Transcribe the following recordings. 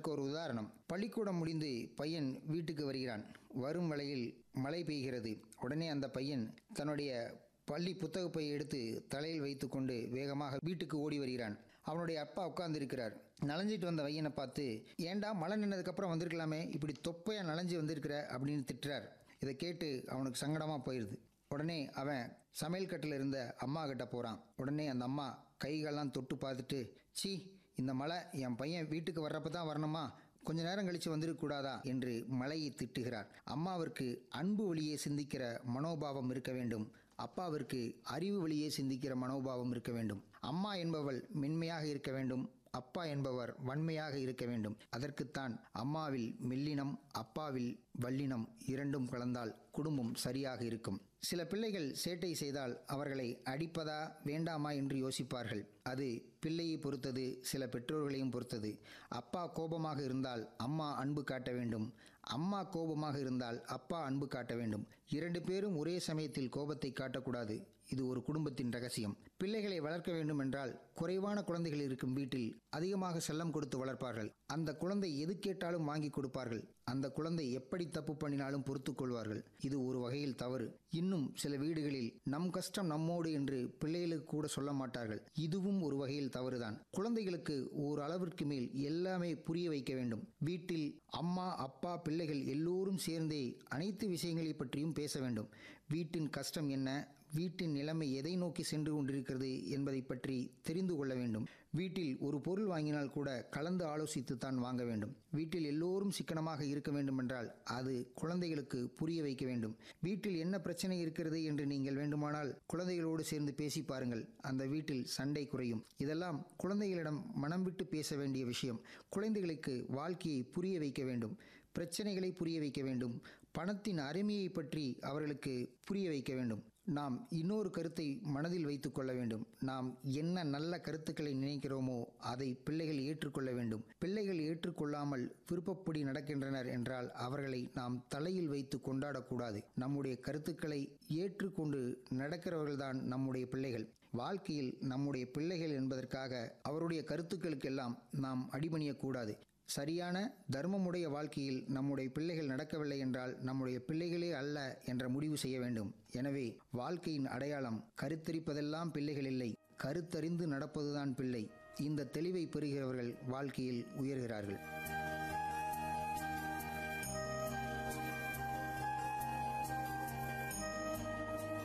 அதற்கு ஒரு உதாரணம் பள்ளிக்கூடம் முடிந்து பையன் வீட்டுக்கு வருகிறான் வரும் வழியில் மழை பெய்கிறது உடனே அந்த பையன் தன்னுடைய பள்ளி புத்தகப்பை எடுத்து தலையில் வைத்துக்கொண்டு வேகமாக வீட்டுக்கு ஓடி வருகிறான் அவனுடைய அப்பா உட்கார்ந்திருக்கிறார் நனைஞ்சிட்டு வந்த பையனை பார்த்து ஏன்டா மழை நின்னதுக்கப்புறம் வந்திருக்கலாமே இப்படி தொப்பையா நனைஞ்சு வந்திருக்கிற அப்படின்னு திட்டுறார் இதை கேட்டு அவனுக்கு சங்கடமாக போயிடுது உடனே அவன் சமையல் கட்டில் இருந்த அம்மா கிட்ட போகிறான் உடனே அந்த அம்மா கைகளெல்லாம் தொட்டு பார்த்துட்டு சீ இந்த மழை என் பையன் வீட்டுக்கு வர்றப்ப தான் வரணுமா கொஞ்ச நேரம் கழிச்சு வந்திருக்கக்கூடாதா என்று மலையை திட்டுகிறார் அம்மாவிற்கு அன்பு வழியே சிந்திக்கிற மனோபாவம் இருக்க வேண்டும் அப்பாவிற்கு அறிவு வழியே சிந்திக்கிற மனோபாவம் இருக்க வேண்டும் அம்மா என்பவள் மென்மையாக இருக்க வேண்டும் அப்பா என்பவர் வன்மையாக இருக்க வேண்டும் அதற்குத்தான் அம்மாவில் மெல்லினம் அப்பாவில் வல்லினம் இரண்டும் கலந்தால் குடும்பம் சரியாக இருக்கும் சில பிள்ளைகள் சேட்டை செய்தால் அவர்களை அடிப்பதா வேண்டாமா என்று யோசிப்பார்கள் அது பிள்ளையை பொறுத்தது சில பெற்றோர்களையும் பொறுத்தது அப்பா கோபமாக இருந்தால் அம்மா அன்பு காட்ட வேண்டும் அம்மா கோபமாக இருந்தால் அப்பா அன்பு காட்ட வேண்டும் இரண்டு பேரும் ஒரே சமயத்தில் கோபத்தை காட்டக்கூடாது இது ஒரு குடும்பத்தின் ரகசியம் பிள்ளைகளை வளர்க்க வேண்டும் என்றால் குறைவான குழந்தைகள் இருக்கும் வீட்டில் அதிகமாக செல்லம் கொடுத்து வளர்ப்பார்கள் அந்த குழந்தை எது கேட்டாலும் வாங்கி கொடுப்பார்கள் அந்த குழந்தை எப்படி தப்பு பண்ணினாலும் பொறுத்துக் கொள்வார்கள் இது ஒரு வகையில் தவறு இன்னும் சில வீடுகளில் நம் கஷ்டம் நம்மோடு என்று பிள்ளைகளுக்கு கூட சொல்ல மாட்டார்கள் இதுவும் ஒரு வகையில் தவறுதான் குழந்தைகளுக்கு ஒரு அளவிற்கு மேல் எல்லாமே புரிய வைக்க வேண்டும் வீட்டில் அம்மா அப்பா பிள்ளைகள் எல்லோரும் சேர்ந்தே அனைத்து விஷயங்களை பற்றியும் பேச வேண்டும் வீட்டின் கஷ்டம் என்ன வீட்டின் நிலைமை எதை நோக்கி சென்று கொண்டிருக்கிறது என்பதை பற்றி தெரிந்து கொள்ள வேண்டும் வீட்டில் ஒரு பொருள் வாங்கினால் கூட கலந்து ஆலோசித்து தான் வாங்க வேண்டும் வீட்டில் எல்லோரும் சிக்கனமாக இருக்க வேண்டும் என்றால் அது குழந்தைகளுக்கு புரிய வைக்க வேண்டும் வீட்டில் என்ன பிரச்சனை இருக்கிறது என்று நீங்கள் வேண்டுமானால் குழந்தைகளோடு சேர்ந்து பேசி பாருங்கள் அந்த வீட்டில் சண்டை குறையும் இதெல்லாம் குழந்தைகளிடம் மனம் விட்டு பேச வேண்டிய விஷயம் குழந்தைகளுக்கு வாழ்க்கையை புரிய வைக்க வேண்டும் பிரச்சனைகளை புரிய வைக்க வேண்டும் பணத்தின் அருமையை பற்றி அவர்களுக்கு புரிய வைக்க வேண்டும் நாம் இன்னொரு கருத்தை மனதில் வைத்துக் கொள்ள வேண்டும் நாம் என்ன நல்ல கருத்துக்களை நினைக்கிறோமோ அதை பிள்ளைகள் ஏற்றுக்கொள்ள வேண்டும் பிள்ளைகள் ஏற்றுக்கொள்ளாமல் விருப்பப்படி நடக்கின்றனர் என்றால் அவர்களை நாம் தலையில் வைத்து கொண்டாடக்கூடாது நம்முடைய கருத்துக்களை ஏற்றுக்கொண்டு நடக்கிறவர்கள்தான் நம்முடைய பிள்ளைகள் வாழ்க்கையில் நம்முடைய பிள்ளைகள் என்பதற்காக அவருடைய கருத்துக்களுக்கெல்லாம் நாம் அடிபணியக்கூடாது சரியான தர்மமுடைய வாழ்க்கையில் நம்முடைய பிள்ளைகள் நடக்கவில்லை என்றால் நம்முடைய பிள்ளைகளே அல்ல என்ற முடிவு செய்ய வேண்டும் எனவே வாழ்க்கையின் அடையாளம் கருத்தரிப்பதெல்லாம் பிள்ளைகள் இல்லை கருத்தறிந்து நடப்பதுதான் பிள்ளை இந்த தெளிவை பெறுகிறவர்கள் வாழ்க்கையில் உயர்கிறார்கள்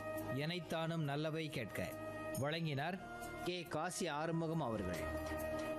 எனைத்தானும் நல்லவை கேட்க வழங்கினார் கே காசி ஆறுமுகம் அவர்கள்